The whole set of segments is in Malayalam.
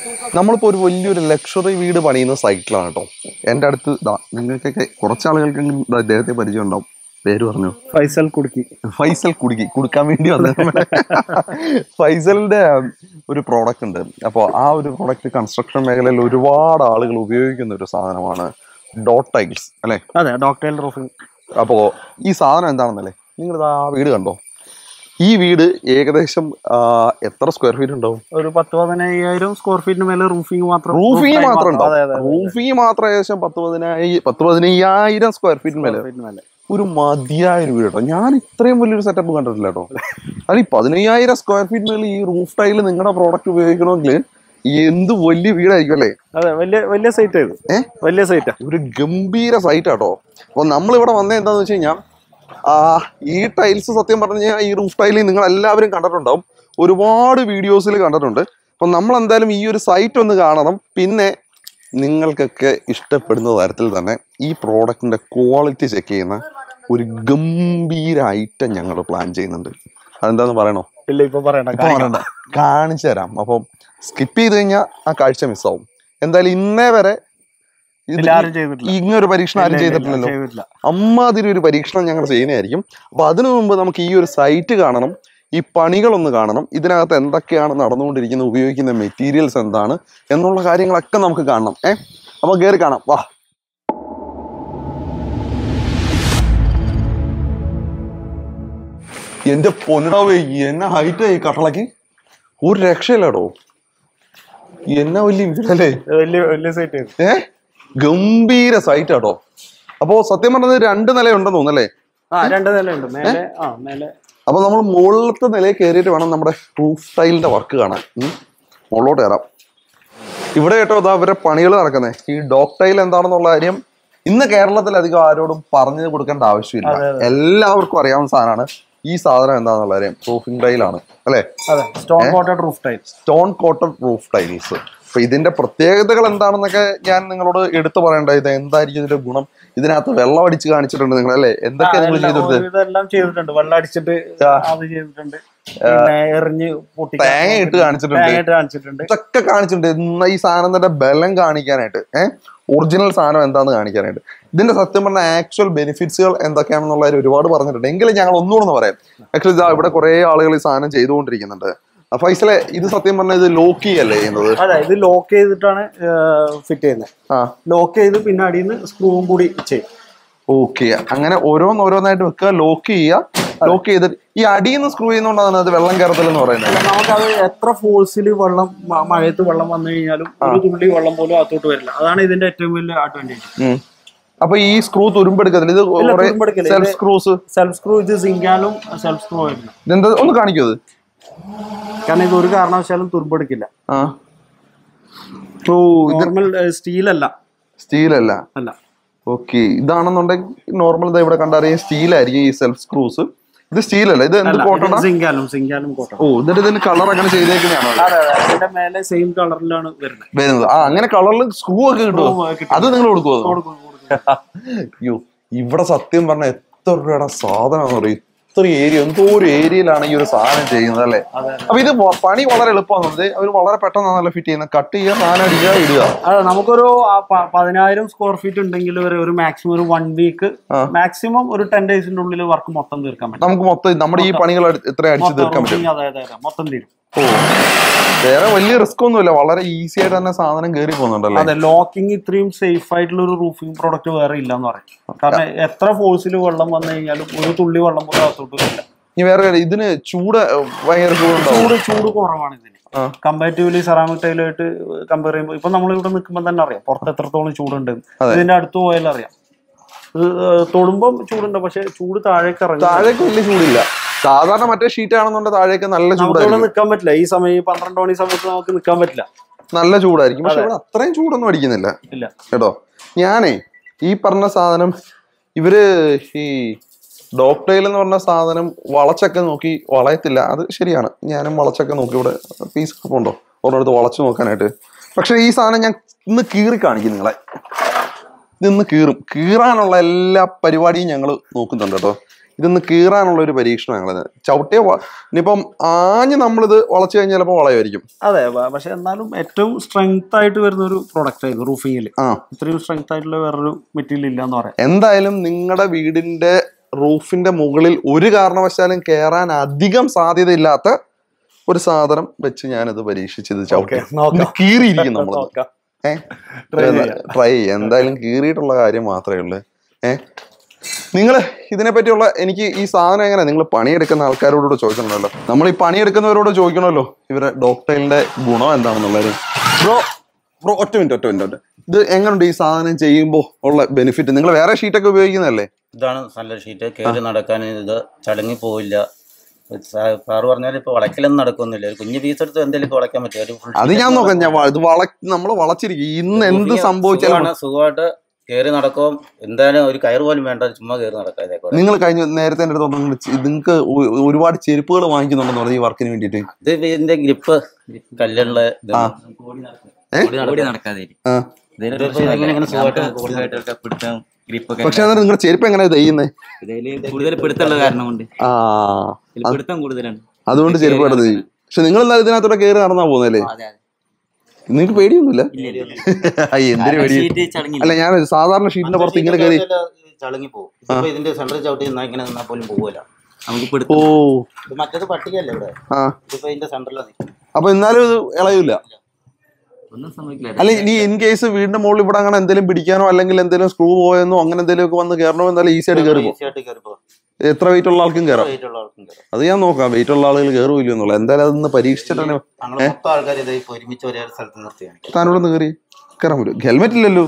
നമ്മളിപ്പോൾ ഒരു വലിയൊരു ലക്ഷറി വീട് പണിയുന്ന സൈറ്റിലാണ് കേട്ടോ എൻ്റെ അടുത്ത് ദാ നിങ്ങൾക്കൊക്കെ കുറച്ച് ആളുകൾക്കെങ്കിലും ദാ ഇദ്ദേഹത്തെ പരിചയം ഉണ്ടാവും പേര് പറഞ്ഞു ഫൈസൽ കുടുക്കി ഫൈസൽ കുടുക്കി കുടുക്കാൻ വേണ്ടി വന്നത് ഫൈസലിന്റെ ഒരു പ്രോഡക്റ്റ് ഉണ്ട് അപ്പോൾ ആ ഒരു പ്രോഡക്റ്റ് കൺസ്ട്രക്ഷൻ മേഖലയിൽ ഒരുപാട് ആളുകൾ ഉപയോഗിക്കുന്ന ഒരു സാധനമാണ് ഡോട്ട് ടൈൽസ് അല്ലെ അതെ ഡോക്ടർ റൂഫിംഗ് അപ്പോൾ ഈ സാധനം എന്താണെന്നല്ലേ നിങ്ങൾ ആ വീട് കണ്ടോ ഈ വീട് ഏകദേശം ആ, എത്ര സ്ക്വയർ ഫീറ്റ് ഉണ്ടാവും ഒരു പത്ത് പതിനയ്യായിരം സ്ക്വയർ ഫീറ്റിന് മേലെ റൂഫിംഗ് മാത്രം റൂഫിങ് roof മാത്രം അതെ അതെ ഉണ്ടാവും റൂഫിങ് മാത്രം ഏകദേശം പത്ത് പതിനായി പത്ത് പതിനയ്യായിരം സ്ക്വയർ ഫീറ്റ് മേലെ ഫീറ്റിന് മേലെ ഒരു മതിയായ ഒരു വീട് കേട്ടോ ഞാൻ ഇത്രയും വലിയൊരു സെറ്റപ്പ് കണ്ടിട്ടില്ല കേട്ടോ അത് ഈ പതിനയ്യായിരം സ്ക്വയർ ഫീറ്റ് മേലെ ഈ റൂഫ് ടൈല് നിങ്ങളുടെ പ്രോഡക്റ്റ് ഉപയോഗിക്കണമെങ്കിൽ എന്ത് വലിയ വീടായിരിക്കും അല്ലേ അതെ വലിയ വലിയ സൈറ്റ് ഇത് ഏ? വലിയ സൈറ്റാ ഒരു ഗംഭീര സൈറ്റ് ആട്ടോ അപ്പൊ നമ്മൾ ഇവിടെ വന്നത് എന്താന്ന് വെച്ച് കഴിഞ്ഞാൽ ആ ഈ ടൈൽസ് സത്യം പറഞ്ഞു കഴിഞ്ഞാൽ ഈ റൂഫ് ടൈല് നിങ്ങൾ എല്ലാവരും കണ്ടിട്ടുണ്ടാവും ഒരുപാട് വീഡിയോസിൽ കണ്ടിട്ടുണ്ട് അപ്പൊ നമ്മൾ എന്തായാലും ഈ ഒരു സൈറ്റ് ഒന്ന് കാണണം പിന്നെ നിങ്ങൾക്കൊക്കെ ഇഷ്ടപ്പെടുന്ന തരത്തിൽ തന്നെ ഈ പ്രോഡക്റ്റിന്റെ ക്വാളിറ്റി ചെക്ക് ചെയ്യുന്ന ഒരു ഗംഭീര ഐറ്റം ഞങ്ങൾ പ്ലാൻ ചെയ്യുന്നുണ്ട് അതെന്താന്ന് പറയണോ ഇല്ല ഇപ്പൊ പറയണ്ട ഇപ്പൊ പറയണ്ട കാണിച്ചു തരാം അപ്പം സ്കിപ്പ് ചെയ്ത് കഴിഞ്ഞാൽ ആ കാഴ്ച മിസ്സാവും എന്തായാലും ഇന്നേ വരെ ഇത് ഇല്ല, ആരും ചെയ്തിട്ടില്ല. ഇങ്ങനൊരു പരീക്ഷണം ആരും ഇല്ല, ഇല്ല, ചെയ്തിട്ടില്ലല്ലോ ചെയ്തിട്ടില്ല അമ്മാതിരി ഒരു പരീക്ഷണം ഞങ്ങൾ ചെയ്യുന്നതായിരിക്കും അപ്പൊ അതിനു മുമ്പ് നമുക്ക് ഈ ഒരു സൈറ്റ് കാണണം ഈ പണികളൊന്ന് കാണണം ഇതിനകത്ത് എന്തൊക്കെയാണ് നടന്നുകൊണ്ടിരിക്കുന്നത് ഉപയോഗിക്കുന്ന മെറ്റീരിയൽസ് എന്താണ് എന്നുള്ള കാര്യങ്ങളൊക്കെ നമുക്ക് കാണണം ഏ അപ്പൊ കയറി കാണാം വാ എന്റെ പൊന്നിടാവേ എന്നെ ഹൈറ്റ് ഈ കട്ടളക്ക് ഒരു രക്ഷയില്ലടോ എന്നാ വലിയ വീടല്ലേ ഇത് വലിയ വലിയ സൈറ്റ് ഇത് ഏ ഗംഭീര സൈറ്റ് ആട്ടോ അപ്പോ സത്യം പറഞ്ഞത് രണ്ട് നിലയുണ്ടെന്ന് തോന്നല്ലേ ആ രണ്ട് നിലയുണ്ട് മേലെ ആ മേലെ അപ്പൊ നമ്മൾ മുകളിലത്തെ നിലയിൽ കയറിയിട്ട് വേണം നമ്മുടെ റൂഫ് ടൈലിന്റെ വർക്ക് കാണാൻ ഉം. മുകളിലോട്ട് കയറാം ഇവിടെ കേട്ടോ അതാ അവരുടെ പണികൾ നടക്കുന്നത് ഈ ഡോക് ടൈൽ എന്താണെന്നുള്ള കാര്യം ഇന്ന് കേരളത്തിൽ അധികം ആരോടും പറഞ്ഞു കൊടുക്കേണ്ട ആവശ്യമില്ല അതെ, എല്ലാവർക്കും അറിയാവുന്ന സാധനമാണ് ഈ സാധനം എന്താണെന്നുള്ള കാര്യം റൂഫിംഗ് ടൈലാണ് അല്ലെ അതെ stone coated roof tile stone cotton roof tiles അപ്പൊ ഇതിന്റെ പ്രത്യേകതകൾ എന്താണെന്നൊക്കെ ഞാൻ നിങ്ങളോട് എടുത്തു പറയണ്ട ഇത് എന്തായിരിക്കും ഇതിന്റെ ഗുണം ഇതിനകത്ത് വെള്ളം അടിച്ച് കാണിച്ചിട്ടുണ്ട് നിങ്ങൾ അല്ലേ എന്തൊക്കെയാ നിങ്ങൾ ചെയ്തെടുത്ത് ഇതെല്ലാം ചെയ്തിട്ടുണ്ട് വെള്ളം അടിച്ചിട്ട് ആ. അത് ചെയ്തിട്ടുണ്ട് പിന്നെ എറിഞ്ഞ് പൊട്ടിക്കാൻ തേങ്ങ ഇട്ട് കാണിച്ചിട്ടുണ്ട് തേങ്ങ ഇട്ട് കാണിച്ചിട്ടുണ്ട് ഇതൊക്കെ കാണിച്ചിട്ടുണ്ട് എന്നാ ഈ സാധനത്തിന്റെ ബലം കാണിക്കാനായിട്ട് ഏഹ് ഒറിജിനൽ സാധനം എന്താന്ന് കാണിക്കാനായിട്ട് ഇതിന്റെ സത്യം പറഞ്ഞ ആക്ച്വൽ ബെനിഫിറ്റ്സുകൾ എന്തൊക്കെയാണെന്നുള്ള കാര്യം ഒരുപാട് പറഞ്ഞിട്ടുണ്ട് എങ്കിലും ഞങ്ങൾ ഒന്നുകൂടെ ഒന്ന് പറയാം ആക്ച്വലി ഇതാ ഇവിടെ കുറെ ആളുകൾ ഈ സാധനം ചെയ്തുകൊണ്ടിരിക്കുന്നുണ്ട് ആ, ഫൈസലെ ഇത് സത്യം പറഞ്ഞാൽ ഇത് ലോക്കി അല്ലേ ചെയ്യുന്നത് അതെ ഇത് ലോക്ക് ചെയ്തിട്ടാണ് ഫിറ്റ് ചെയ്യുന്നത് ആ ലോക്ക് ചെയ്ത് പിന്നെ അടിയിൽ നിന്ന് സ്ക്രൂവും കൂടി ചെയ്യും ഓക്കെ അങ്ങനെ ഓരോന്ന് ഓരോന്നായിട്ട് വെക്കുക ലോക്ക് ചെയ്യുക ലോക്ക് ചെയ്തിട്ട് ഈ അടിയിൽ നിന്ന് സ്ക്രൂ ചെയ്യുന്നതുകൊണ്ടാണ് അത് വെള്ളം കയറത്തൽ എന്ന് പറയുന്നത് നമുക്കത് എത്ര ഫോഴ്സിൽ വെള്ളം മ- മഴയത്ത് വെള്ളം വന്നു കഴിഞ്ഞാലും ഒരു തുള്ളി വെള്ളം പോലും അകത്തോട്ട് വരില്ല അതാണ് ഇതിന്റെ ഏറ്റവും വലിയ അഡ്വാൻറ്റേജ് ഉം. അപ്പൊ ഈ സ്ക്രൂ തുരുമ്പെടുക്കത്തില്ല ഇത് ഇല്ല, തുരുമ്പെടുക്കില്ല. സെൽഫ് ഇത് സ്ക്രൂസ് സെൽഫ് സ്ക്രൂ ഇത് സിങ്കാലും സെൽഫ് സ്ക്രൂ ആയിരുന്നു ഇതെന്താ ഒന്ന് കാണിക്കൂ അത് കാരണം ഇത് ഒരു കാരണവശാലും തുരുമ്പെടുക്കില്ല ആ ഓ ഇത് നോർമൽ സ്റ്റീൽ അല്ല സ്റ്റീൽ അല്ല അല്ല ഓക്കെ ഇതാണെന്നുണ്ടെങ്കിൽ നോർമൽ ഇതാ ഇവിടെ കണ്ടറിയാം സ്റ്റീൽ ആയിരിക്കും ഈ സെൽഫ് സ്ക്രൂസ് ഇത് സ്റ്റീൽ അല്ല ഇത് എന്ത് കോട്ടണ സിങ്കാലും സിങ്കാലും കോട്ടൺ ഓ എന്നിട്ട് ഇതിന് കളർ അങ്ങനെ ചെയ്തേക്കുന്നതാണോ അതെ അതെ അതിന്റെ മേലെ സെയിം കളറിലാണ് വരുന്നത് വരുന്നത് ആ അങ്ങനെ കളറിൽ സ്ക്രൂ ഒക്കെ കിട്ടുമോ Screw കിട്ടും. അത് നിങ്ങൾ കൊടുക്കുമോ കൊടുക്കും, കൊടുക്കും. അയ്യോ ഇവിടെ സത്യം പറഞ്ഞ എത്ര രൂപയുടെ സാധനം പറയും ഇത്ര ഏരിയ എന്തോ ഒരു ഏരിയയിലാണ് ഈ ഒരു സാധനം ചെയ്യുന്നത് അല്ലേ അതെ അപ്പൊ ഇത് വ- പണി വളരെ എളുപ്പമാണ് അവർ വളരെ പെട്ടെന്നാണല്ലോ ഫിറ്റ് ചെയ്യുന്നത് കട്ട് ചെയ്യുക സാധനം അടിക്കുക ഇടുക അതെ നമുക്കൊരു ആ പ- പതിനായിരം സ്ക്വയർ ഫീറ്റ് ഉണ്ടെങ്കിൽ വരെ ഒരു മാക്സിമം ഒരു വൺ വീക്ക് ആ. മാക്സിമം ഒരു ടെൻ ഡേയ്സിന്റെ ഉള്ളിൽ വർക്ക് മൊത്തം തീർക്കാൻ പറ്റും നമുക്ക് മൊത്തം നമ്മുടെ ഈ പണികൾ അടി- ഇത്ര അടിച്ചു മൊത്തം തീർക്കാൻ പറ്റും roofing അതെ അതെ അതെ മൊത്തം തീരും ഓ വേറെ വലിയ റിസ്ക് ഒന്നുമില്ല വളരെ ഈസി ആയിട്ട് തന്നെ സാധനം കയറി പോകുന്നുണ്ടല്ലേ അതെ ലോക്കിംഗ് ഇത്രയും സേഫ് ആയിട്ടുള്ള ഒരു റൂഫിംഗ് പ്രോഡക്റ്റ് വേറെ ഇല്ല എന്ന് പറയും കാരണം എത്ര ഫോഴ്സിൽ വെള്ളം വന്നു കഴിഞ്ഞാലും ഒരു തുള്ളി വെള്ളം പോലും അകത്തോട്ട് വരില്ല ഇനി വേറെ കാര്യം, ഇതിന് ചൂട് ഭയങ്കര ചൂടുണ്ടാവും ചൂട് ചൂട് കുറവാണ് ഇതിന് ആ. കമ്പാരിറ്റീവ്ലി സെറാമിക് ടൈലായിട്ട് കമ്പയർ ചെയ്യുമ്പോൾ ഇപ്പൊ നമ്മൾ ഇവിടെ നിൽക്കുമ്പോൾ തന്നെ അറിയാം പുറത്ത് എത്രത്തോളം ചൂടുണ്ട് അതെ. ഇതിന്റെ അടുത്ത് പോയാൽ അറിയാം ഇത് ഏഹ് തൊടുമ്പം ചൂടുണ്ട് പക്ഷെ ചൂട് താഴേക്ക് ഇറങ്ങി താഴേക്ക് വലിയ ചൂടില്ല സാധാരണ മറ്റേ ഷീറ്റ് ആണെന്നുണ്ടെങ്കിൽ താഴേക്ക് നല്ല നമുക്ക് ഇവിടെ ചൂടായിരിക്കും നിൽക്കാൻ പറ്റില്ല ഈ സമയം ഈ പന്ത്രണ്ട് മണി സമയത്ത് നമുക്ക് നിൽക്കാൻ പറ്റില്ല നല്ല ചൂടായിരിക്കും പക്ഷെ ഇവിടെ അത്രയും ചൂടൊന്നും അടിക്കുന്നില്ല ഇല്ല കേട്ടോ ഞാനേ ഈ പറഞ്ഞ സാധനം ഇവര് ഈ ഡോക്ടൈൽ എന്ന് പറഞ്ഞ സാധനം വളച്ചൊക്കെ നോക്കി വളയത്തില്ല അത് ശരിയാണ് ഞാനും വളച്ചൊക്കെ നോക്കി ഇവിടെ പീസ് ഉണ്ടോ ഒരിടത്ത് വളച്ചു നോക്കാനായിട്ട് പക്ഷെ ഈ സാധനം ഞാൻ ഇന്ന് കീറി കാണിക്കും നിങ്ങളെ ഇന്ന് കീറും കീറാനുള്ള എല്ലാ പരിപാടിയും ഞങ്ങൾ നോക്കുന്നുണ്ട് കേട്ടോ ഇതൊന്ന് കീറാനുള്ള ഒരു പരീക്ഷണം ഞങ്ങളത് ചവിട്ടിയ വ- ഇനിയിപ്പം ആഞ്ഞ് നമ്മളിത് വളച്ചു കഴിഞ്ഞാൽ ചിലപ്പോൾ വളയുമായിരിക്കും അതെ പ- പക്ഷെ എന്നാലും ഏറ്റവും സ്ട്രെങ്ത് ആയിട്ട് വരുന്ന ഒരു പ്രൊഡക്റ്റ് ആയിരുന്നു റൂഫിങ്ങിൽ ആ ഇത്രയും സ്ട്രെങ്ത് ആയിട്ടുള്ള വേറൊരു മെറ്റീരിയൽ ഇല്ല എന്ന് പറയാം എന്തായാലും നിങ്ങളുടെ വീടിന്റെ റൂഫിന്റെ മുകളിൽ ഒരു കാരണവശാലും കയറാൻ അധികം സാധ്യതയില്ലാത്ത ഒരു സാധനം വെച്ച് ഞാനിത് പരീക്ഷിച്ചത് ചവിട്ടി ഇത് കീറിയിരിക്കും നമ്മൾ ട്രൈ ചെയ്യാം എന്തായാലും കീറിയിട്ടുള്ള കാര്യം മാത്രമേ ഉള്ളൂ ഏ നിങ്ങൾ ഇതിനെ പറ്റിയുള്ള എനിക്ക് ഈ സാധനം എങ്ങനെ നിങ്ങൾ പണിയെടുക്കുന്ന ആൾക്കാരോട് ചോദിക്കണമല്ലോ നമ്മൾ ഈ പണിയെടുക്കുന്നവരോട് ചോദിക്കണമല്ലോ ഇവരെ ഡോക്ടറിന്റെ ഗുണം എന്താണെന്നുള്ളത് ബ്രോ ബ്രോ ഒറ്റ മിനിറ്റ് ഒറ്റ മിനിറ്റ് ഒറ്റ ഇത് എങ്ങനെയുണ്ട് ഈ സാധനം ചെയ്യുമ്പോൾ ഉള്ള ബെനിഫിറ്റ് നിങ്ങൾ വേറെ ഷീറ്റൊക്കെ ഉപയോഗിക്കുന്നതല്ലേ ഇതാണ് നല്ല ഷീറ്റ് കയറി നടക്കാൻ ഇത് ചടങ്ങി പോവില്ല സാ- സാറ് പറഞ്ഞാൽ ഇപ്പൊ വളയ്ക്കലൊന്നും നടക്കൊന്നുമില്ല ഒരു കുഞ്ഞു പീസ് എടുത്ത് എന്തെങ്കിലും വളയ്ക്കാൻ പറ്റും ഒരു full അത് sheet ഞാൻ ഒന്നും നോക്കാം ഞാൻ വ- ഇത് വള നമ്മൾ വളച്ചിരിക്കും ഇന്ന് എന്ത് സുഖിയ- സംഭവിച്ചാലും സുഖമാണ്, സുഖമായിട്ട് കയറി നടക്കും എന്തായാലും ഒരു കയറ് പോലും വേണ്ട ചുമ്മാ കയറി നടക്കാം ഇതേക്കൂടെ നിങ്ങൾ കഴിഞ്ഞ നേരത്തെ എൻ്റെ അടുത്ത് നിങ്ങൾ നിങ്ങൾക്ക് ഒരുപാട് ചെരുപ്പുകൾ വാങ്ങിക്കുന്നുണ്ടെന്ന് പറഞ്ഞു ഈ വർക്കിന് വേണ്ടിയിട്ട് ഇത് ഇതിന്റെ ഗ്രിപ്പ് കല്ലുള്ള ഇത് ആ. ഏ? ഓടി നടക്കാതെ ആ ഇതിപ്പോ ഇങ്ങനെ ഇങ്ങനെ സുഖമായിട്ട് കൂടുതലായിട്ടൊക്കെ പിടുത്തം ഗ്രിപ്പൊക്കെ പക്ഷെ അന്നേരം നിങ്ങളുടെ ചെരുപ്പ് എങ്ങനെ ചെയ്യുന്നത് ഇതില് കൂടുതൽ പിടുത്തമുള്ള കാരണം കൊണ്ട് ആ ഇതിൽ പിടുത്തം കൂടുതലാണ് അതുകൊണ്ട് ചെരുപ്പ് കിടന്നത് പക്ഷെ നിങ്ങൾ എന്നാലും ഇതിനകത്തൂടെ കയറി നടന്നാ പോകുന്നല്ലേ അതെ അതെ നിങ്ങൾക്ക് പേടിയൊന്നുമില്ല അയ്യ എന്തിനു പേടി ഷീറ്റ് ചടങ്ങില്ല അല്ല ഞാൻ സാധാരണ ഷീറ്റിന്റെ പുറത്ത് ഇങ്ങനെ കയറി ചളങ്ങി പോകും ഇതിപ്പോ ഇതിന്റെ സെന്ററിൽ ചവിട്ടി നിന്നാ ഇങ്ങനെ നിന്നാ പോലും പോവില്ല നമുക്ക് ഓ പിടുത്തം ഇത് മറ്റേത് പട്ടികയല്ലേ ഇവിടെ ആ ഇതിപ്പോ ഇതിന്റെ സെന്ററിലാണ് അപ്പൊ എന്നാലും ഇത് ഇളയൂല ഒന്നും സംഭവിക്കില്ല അല്ല ഇനി ഇൻ കേസ് വീടിന്റെ മുകളിൽ ഇവിടെ അങ്ങനെ എന്തെങ്കിലും പിടിക്കാനോ അല്ലെങ്കിൽ എന്തെങ്കിലും സ്ക്രൂ പോയെന്നോ അങ്ങനെ എന്തെങ്കിലും ഒക്കെ വന്ന് കയറണോ എന്നാലും ഈസി ആയിട്ട് കയറി പോകും ഈസി ആയിട്ട് കയറി പോകും എത്ര വെയിറ്റ് ഉള്ള ആൾക്കും കയറാം വെയിറ്റ് ഉള്ള ആൾക്കും കയറാം അത് ഞാൻ നോക്കാം വെയിറ്റ് ഉള്ള ആളുകൾ കയറുമില്ല എന്നുള്ളത് എന്തായാലും അതൊന്ന് പരീക്ഷിച്ചിട്ട് തന്നെ ഞങ്ങൾ മൊത്തം ആൾക്കാർ ഇത് ഇപ്പൊ ഒരുമിച്ച് ഒരേ സ്ഥലത്ത് നിർത്തിയാണ് താനോട് ഒന്ന് കയറി കയറാൻ പറ്റും ഹെൽമെറ്റ് ഇല്ലല്ലോ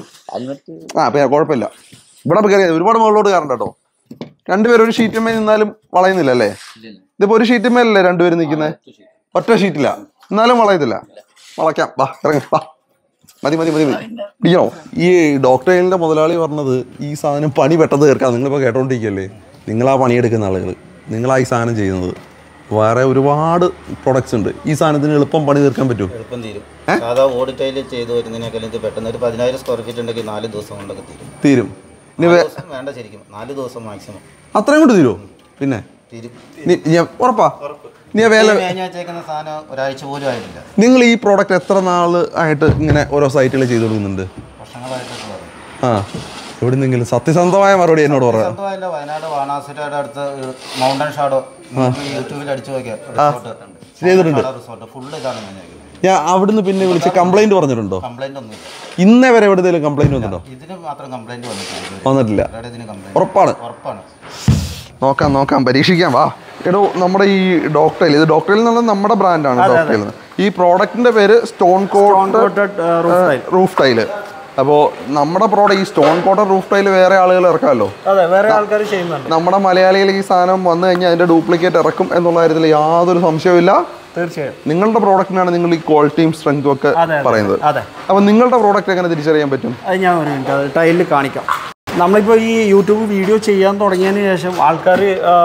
ആ പിന്നെ കുഴപ്പമില്ല ഇവിടെ ഇപ്പൊ കയറി ഒരുപാട് മുകളിലോട്ട് കയറണ്ട കേട്ടോ രണ്ടുപേരും ഒരു ഷീറ്റിന്മേൽ നിന്നാലും വളയുന്നില്ല അല്ലേ ഇതിപ്പോ ഒരു ഷീറ്റിന്മേലല്ലേ രണ്ടുപേരും നിൽക്കുന്നത് ഒറ്റ ഷീറ്റില്ല എന്നാലും വളയത്തില്ല വളയ്ക്കാം വാ ഇറങ്ങി വാ മതി മതി മതി മതി പിടിക്കണോ ഈ ഡോക്ടറിന്റെ മുതലാളി പറഞ്ഞത് ഈ സാധനം പണി പെട്ടെന്ന് തീർക്കാം നിങ്ങളിപ്പോൾ കേട്ടോണ്ടിരിക്കല്ലേ നിങ്ങളാ പണിയെടുക്കുന്ന ആളുകൾ നിങ്ങളാ ഈ സാധനം ചെയ്യുന്നത് വേറെ ഒരുപാട് പ്രൊഡക്ട്സ് ഉണ്ട് ഈ സാധനത്തിന് എളുപ്പം പണി തീർക്കാൻ പറ്റും എളുപ്പം തീരും സാധാ ഓഡിറ്റൈൽ ചെയ്ത് വരുന്നതിനേക്കാളും ഇത് പെട്ടെന്ന് ഒരു പതിനായിരം സ്ക്വയർ ഫീറ്റ് ഉണ്ടെങ്കിൽ നാല് ദിവസം കൊണ്ടൊക്കെ തീരും തീരും ഇനി നാല് വേ- ദിവസം വേണ്ട ശരിക്കും നാല് ദിവസം മാക്സിമം അത്രയും കൊണ്ട് തീരുമോ പിന്നെ തീരും നീ- ഞാൻ ഉറപ്പാ നീ വേല മേഞ്ഞ വെച്ചേക്കുന്ന സാധനം ഒരാഴ്ച പോലും ആയിട്ടില്ല നിങ്ങൾ ഈ പ്രോഡക്റ്റ് എത്ര നാൾ ആയിട്ട് ഇങ്ങനെ ഓരോ സൈറ്റുകൾ ചെയ്തു കൊടുക്കുന്നുണ്ട് വർഷങ്ങളായിട്ടൊക്കെ പറയും ആ എവിടുന്നെങ്കിലും സത്യസന്ധമായ മറുപടി എന്നോട് പറയാം സ്വന്തമായില്ല വയനാട് വാണാസുരയുടെ അടുത്ത് മൗണ്ടൻ ഷാഡോ യൂട്യൂബിൽ അടിച്ചു നോക്കിയാൽ റിസോർട്ട് റിസോർട്ട് ഫുള്ള് ഇതാണ് മേഞ്ഞേക്കുന്നത് ഞാൻ അവിടുന്ന് പിന്നെ വിളിച്ച് കംപ്ലൈന്റ് പറഞ്ഞിട്ടുണ്ടോ കംപ്ലൈന്റ് ഒന്നുമില്ല ഇന്നേ വരെ എവിടെയെങ്കിലും കംപ്ലൈന്റ് വന്നിട്ടുണ്ടോ ഇതിന് മാത്രം കംപ്ലൈന്റ് വന്നിട്ടില്ല ഇതുവരെ. വന്നിട്ടില്ല വേറെ ഇതിന് കംപ്ലൈന്റ് ഉറപ്പാണ് ഉറപ്പാണ് നോക്കാം നോക്കാം പരീക്ഷിക്കാം വാ എടോ നമ്മുടെ ഈ ഡോക്ടറിൽ ഇത് ഡോക്ടറിൽ നിന്നുള്ള നമ്മുടെ ബ്രാൻഡാണ് ഡോക്ടറിൽ ഈ പ്രോഡക്റ്റിന്റെ പേര് stone coat roof tile roof tile അപ്പോൾ നമ്മുടെ പ്രോഡക്റ്റ് ഈ സ്റ്റോൺ കോട്ടൺ റൂഫ് ടൈല് വേറെ ആളുകൾ ഇറക്കാമല്ലോ അതെ വേറെ ആൾക്കാർ ചെയ്യുന്നുണ്ട് നമ്മുടെ മലയാളികൾ ഈ സാധനം വന്നു കഴിഞ്ഞാൽ അതിന്റെ ഡ്യൂപ്ലിക്കേറ്റ് ഇറക്കും എന്നുള്ള കാര്യത്തിൽ യാതൊരു സംശയവുമില്ല തീർച്ചയായും നിങ്ങളുടെ പ്രോഡക്റ്റിനാണ് നിങ്ങൾ ഈ ക്വാളിറ്റിയും സ്ട്രെങ്തും ഒക്കെ അതെ, അതെ. പറയുന്നത് അതെ അപ്പൊ നിങ്ങളുടെ പ്രോഡക്റ്റ് എങ്ങനെ തിരിച്ചറിയാൻ പറ്റും അത് ഞാൻ ഒരു മിനിറ്റ് അത് ടൈലിൽ കാണിക്കാം നമ്മളിപ്പോൾ ഈ യൂട്യൂബ് വീഡിയോ ചെയ്യാൻ തുടങ്ങിയതിന് ശേഷം ആൾക്കാർ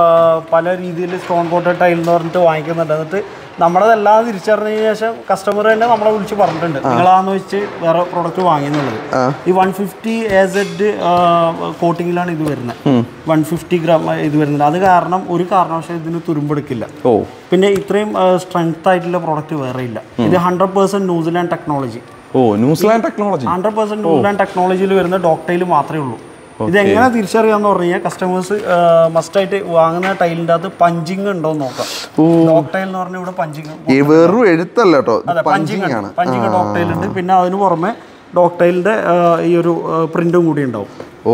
പല രീതിയിൽ സ്റ്റോൺ കോട്ടഡ് ടൈൽ എന്ന് പറഞ്ഞിട്ട് വാങ്ങിക്കുന്നുണ്ട് എന്നിട്ട് നമ്മളതെല്ലാം തിരിച്ചറിഞ്ഞതിന് ശേഷം കസ്റ്റമർ തന്നെ നമ്മളെ വിളിച്ച് പറഞ്ഞിട്ടുണ്ട് നിങ്ങളാന്ന് വെച്ച് വേറെ പ്രോഡക്റ്റ് വാങ്ങിയെന്നുള്ളത് ഈ വൺ ഫിഫ്റ്റി എ സെഡ് കോട്ടിങ്ങിലാണ് ഇത് വരുന്നത് വൺ ഫിഫ്റ്റി ഗ്രാം ഇത് വരുന്നത് അത് കാരണം ഒരു കാരണവശാലും ഇതിന് തുരുമ്പെടുക്കില്ല ഓ പിന്നെ ഇത്രയും സ്ട്രെങ്ത് ആയിട്ടുള്ള പ്രോഡക്റ്റ് വേറെ ഇല്ല ഇത് ഹൺഡ്രഡ് പേഴ്സൻറ്റ് ന്യൂസിലാൻഡ് ടെക്നോളജി ഓ ന്യൂസിലാൻഡ് ടെക്നോളജി ഹൺഡ്രഡ് പെർസെന്റ് ന്യൂലാൻഡ് ടെക്നോളജിയിൽ വരുന്ന ഡോക്ടൈൽ മാത്രമേ ഉള്ളൂ ഇത് എങ്ങനെ തിരിച്ചറിയാന്ന് പറഞ്ഞു കഴിഞ്ഞാൽ കസ്റ്റമേഴ്സ് മസ്റ്റായിട്ട് വാങ്ങുന്ന ടൈലിൻ്റെ അകത്ത് പഞ്ചിങ് ഉണ്ടോ എന്ന് നോക്കാം ഡോക്ടൈൽ എന്ന് പറഞ്ഞാൽ ഇവിടെ പഞ്ചിങ് ഈ വെറും എഴുത്തല്ല കേട്ടോ അതെ പഞ്ചിങ് പഞ്ചിങ് ആണ് പഞ്ചിങ് ഡോക്ടൈൽ ഉണ്ട് പിന്നെ അതിന് പുറമെ ഡോക്ടൈലിന്റെ ഈ ഒരു പ്രിന്റും കൂടി ഉണ്ടാവും ഓ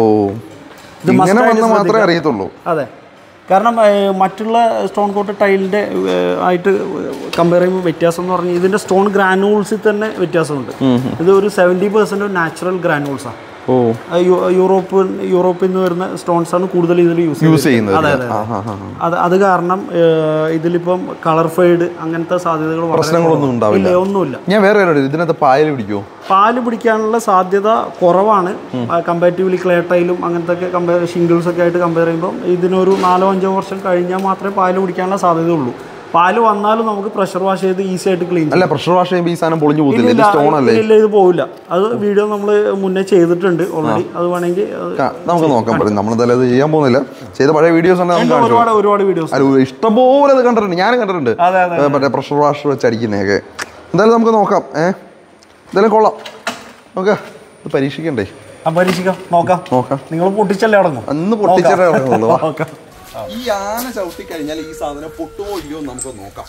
ഇത് ഇങ്ങനെ must ആയിട്ട് വന്ന് മാത്രമേ ശ്രദ്ധിക്കാം. അറിയത്തുള്ളൂ അതെ കാരണം ഏഹ്, മറ്റുള്ള സ്റ്റോൺ കോട്ട് ടൈലിൻ്റെ ആയിട്ട് കമ്പയർ ചെയ്യുമ്പോൾ വ്യത്യാസം എന്ന് പറഞ്ഞാൽ ഇതിൻ്റെ സ്റ്റോൺ ഗ്രാനൂൾസിൽ തന്നെ വ്യത്യാസമുണ്ട് ഇത് ഒരു സെവൻറ്റി പെർസെൻറ്റ് നാച്ചുറൽ ഗ്രാനൂൾസാണ് ഓ യൂറോപ്പ് യൂറോപ്പിൽ നിന്ന് വരുന്ന സ്റ്റോൺസ് ആണ് കൂടുതൽ ഇതിൽ യൂസ് യൂസ് ചെയ്യുന്നത് അതെ അതെ ആ, ആ, ആ. അത് അത് കാരണം ഏഹ്, ഇതിലിപ്പം കളർ ഫെയ്ഡ് അങ്ങനത്തെ സാധ്യതകൾ വളരെ പ്രശ്നങ്ങളൊന്നും കുറവാണ്. ഉണ്ടാവില്ല. ഇല്ല ഒന്നുമില്ല ഞാൻ വേറെ കാര്യം ഇതിനകത്ത് പായൽ പിടിക്കുമോ പാല് പിടിക്കാനുള്ള സാധ്യത കുറവാണ് കമ്പാരിറ്റീവ്ലി ക്ലേ ടൈലും അങ്ങനത്തെ ഒക്കെ കമ്പയർ ഷിംഗിൾസ് ഒക്കെ ആയിട്ട് കമ്പയർ ചെയ്യുമ്പോൾ ഇതിനൊരു നാലോ അഞ്ചോ വർഷം കഴിഞ്ഞാൽ മാത്രമേ പാല് പിടിക്കാനുള്ള സാധ്യത ഉള്ളൂ പാല് വന്നാലും നമുക്ക് പ്രഷർ വാഷ് ചെയ്ത് ഈസി ആയിട്ട് ക്ലീൻ അല്ല പ്രഷർ വാഷ് ചെയ്യുമ്പോൾ ഈ സാധനം പൊളിഞ്ഞു പോകത്തില്ല ഇത് സ്റ്റോൺ അല്ലേ ഇല്ല ഇത് പോവില്ല അത് വീഡിയോ നമ്മൾ മുന്നേ ചെയ്തിട്ടുണ്ട് ഓൾറെഡി അത് വേണമെങ്കിൽ അത് കാ- നമുക്ക് നോക്കാൻ പറ്റും നമ്മളെന്തായാലും അത് ചെയ്യാൻ പോകുന്നില്ല ചെയ്ത പഴയ വീഡിയോസ് ഉണ്ട് നമുക്ക് കാണിച്ചു ഒരുപാട് ഒരുപാട് വീഡിയോസ് അല്ല ഇഷ്ടംപോലെ അത് കണ്ടിട്ടുണ്ട് ഞാനും കണ്ടിട്ടുണ്ട് അതെ, അതെ, ഏ, മറ്റേ പ്രഷർ വാഷ് വെച്ച് അടിക്കുന്നതൊക്കെ എന്തായാലും നമുക്ക് നോക്കാം ഏ എന്തായാലും കൊള്ളാം നമുക്ക് ഇത് പരീക്ഷിക്കണ്ടേ ആ പരീക്ഷിക്കാം നോക്കാം നോക്കാം നിങ്ങൾ പൊട്ടിച്ചല്ലേ അടങ്ങും അന്ന് പൊട്ടിച്ചേ ഇറങ്ങുള്ളൂ വാ. നോക്കാം ഈ ആന ചവിട്ടി കഴിഞ്ഞാൽ ഈ സാധനം പൊട്ടുമോ ഇല്ലയോ എന്ന് നമുക്ക് നോക്കാം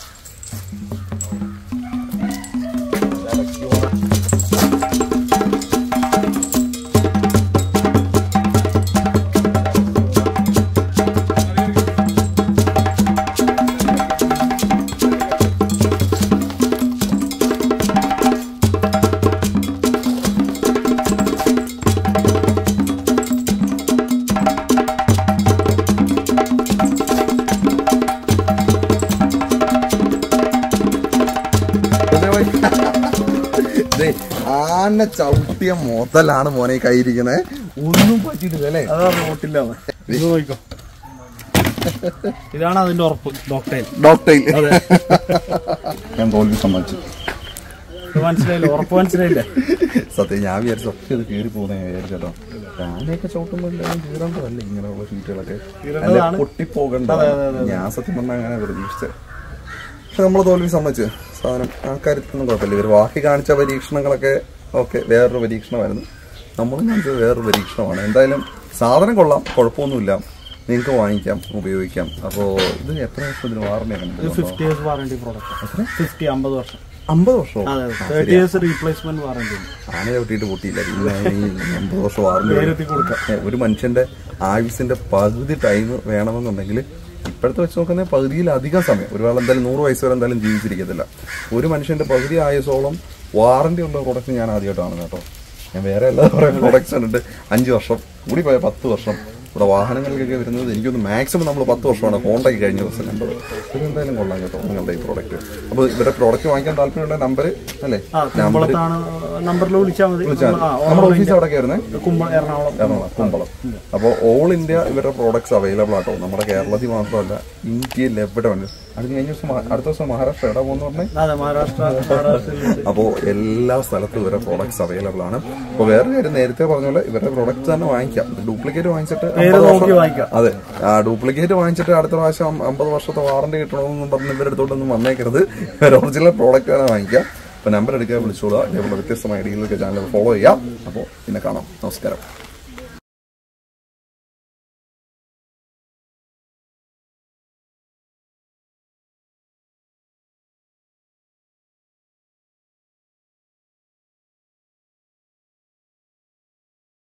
ദേ, ആന ചവിട്ടിയ മുതലാണ് മോനെ കയ്യിരിക്കുന്നത് ഒന്നും പറ്റിയിട്ടില്ല അല്ലേ അതാണ് നോട്ടില്ല ഇത് നോക്കിക്കോ ഇതാണ് അതിന്റെ ഉറപ്പ് ഡോക്ടർ ഡോക്ടർ ഞാൻ തോൽവി സമ്മതിച്ചു ഇത് മനസ്സിലായില്ല ഉറപ്പ് മനസ്സിലായില്ലേ സത്യം ഞാൻ വിചാരിച്ചു ഒക്കെ ഇത് കീറി പോകുന്ന വിചാരിച്ചോ ആനയൊക്കെ ചവിട്ടുമ്പോൾ എല്ലാവരും കീറേണ്ടതല്ലേ ഇങ്ങനെയുള്ള ഷീറ്റുകളൊക്കെ കീറേണ്ടതാണ്. അല്ല പൊട്ടിപ്പോകണ്ട അതെ, അതെ, അതെ, ഞാൻ സത്യം പറഞ്ഞാൽ അങ്ങനെ പ്രതീക്ഷിച്ചത് പക്ഷെ നമ്മൾ തോൽവി സമ്മതിച്ചു സാധനം ആ കാര്യത്തിലൊന്നും കുഴപ്പമില്ല ഇവർ ബാക്കി കാണിച്ച പരീക്ഷണങ്ങളൊക്കെ ഓക്കെ വേറൊരു പരീക്ഷണമായിരുന്നു നമ്മൾ കാണിച്ചത് വേറൊരു പരീക്ഷണമാണ് എന്തായാലും സാധനം കൊള്ളാം കുഴപ്പമൊന്നുമില്ല നിങ്ങൾക്ക് വാങ്ങിക്കാം ഉപയോഗിക്കാം അപ്പോൾ ഇത് എത്ര വർഷം ഇതിന് ഇത് വാറണ്ടിയാണ് fifty years warranty product fifty അമ്പത് വർഷം അമ്പത് വർഷമോ അതെ തേർട്ടി ഇയേഴ്സ് റീപ്ലേസ്മെന്റ് വാറണ്ടി ഉണ്ട് ആന ചവിട്ടിയിട്ട് പൊട്ടിയില്ല പിന്നെ ഈ അമ്പത് വർഷം വാറണ്ടി നേരത്തി കൊടുക്കാം ഏ, ഒരു മനുഷ്യന്റെ ആയുസിന്റെ പകുതി ടൈം വേണമെന്നുണ്ടെങ്കിൽ ഇപ്പോഴത്തെ വെച്ച് നോക്കുന്ന പകുതിയിലധികം സമയം ഒരാൾ എന്തായാലും നൂറ് വയസ്സ് വരെ എന്തായാലും ജീവിച്ചിരിക്കത്തില്ല ഒരു മനുഷ്യന്റെ പകുതി ആയുസോളം വാറണ്ടി ഉള്ള പ്രൊഡക്റ്റ് ഞാൻ ആദ്യമായിട്ടാണ് കേട്ടോ ഞാൻ വേറെ എല്ലാ കുറേ പ്രൊഡക്ട്സ് കണ്ടിട്ട് അഞ്ച് വർഷം കൂടി പോയ പത്ത് വർഷം ഇവിടെ വാഹനങ്ങൾക്കൊക്കെ വരുന്നത് എനിക്കൊന്ന് മാക്സിമം നമ്മൾ പത്ത് വർഷമാണ് ഹോണ്ടയ്ക്ക് കഴിഞ്ഞ ദിവസം കണ്ടത് ഇത് എന്തായാലും കൊള്ളാം കേട്ടോ നിങ്ങളുടെ ഈ പ്രോഡക്റ്റ് അപ്പോൾ ഇവരുടെ പ്രോഡക്റ്റ് വാങ്ങിക്കാൻ താല്പര്യമുള്ള നമ്പർ അല്ലേ ആ കുമ്പളത്താണ് നമ്പറിൽ വിളിച്ചാൽ മതി വിളിച്ചാൽ ആ, നമ്മുടെ ഓഫീസ് അവിടെ കയറുന്നേ കുമ്പളം എറണാകുളം എറണാകുളം കുമ്പളം അപ്പോൾ ഓൾ ഇന്ത്യ ഇവരുടെ പ്രോഡക്ട്സ് അവൈലബിൾ ആട്ടോ നമ്മുടെ കേരളത്തിൽ മാത്രമല്ല ഇന്ത്യയിൽ എവിടെ വേണം അടുത്ത കഴിഞ്ഞ ദിവസം മഹാ- അടുത്ത ദിവസം മഹാരാഷ്ട്ര എവിടെ പോകുന്ന പറഞ്ഞേ അതെ മഹാരാഷ്ട്ര മഹാരാഷ്ട്രയിൽ അപ്പോൾ എല്ലാ സ്ഥലത്തും ഇവരുടെ പ്രോഡക്ട്സ് അവൈലബിൾ ആണ് അപ്പോൾ വേറെ കാര്യം നേരത്തെ പറഞ്ഞ പോലെ ഇവരുടെ പ്രോഡക്റ്റ് തന്നെ വാങ്ങിക്കാം ഡ്യൂപ്ലിക്കേറ്റ് വാങ്ങിച്ചിട്ട് പേര് അമ്പത് നോക്കി വർഷം- വാങ്ങിക്കാം അതെ ആ ഡ്യൂപ്ലിക്കേറ്റ് വാങ്ങിച്ചിട്ട് അടുത്ത പ്രാവശ്യം അം- അമ്പത് വർഷത്തെ വാറണ്ടി കിട്ടണമെന്നും പറഞ്ഞ് ഇവരുടെ അടുത്തോട്ടൊന്നും വന്നേക്കരുത് ഒറിജിനൽ പ്രോഡക്റ്റ് തന്നെ വാങ്ങിക്കാം അപ്പോൾ നമ്പർ എടുക്കുക വിളിച്ചോളുക ഇതേപോലെ വ്യത്യസ്തമായ ഐഡിയകളൊക്കെ ചാനൽ ഫോളോ ചെയ്യാം അപ്പോൾ പിന്നെ കാണാം നമസ്കാരം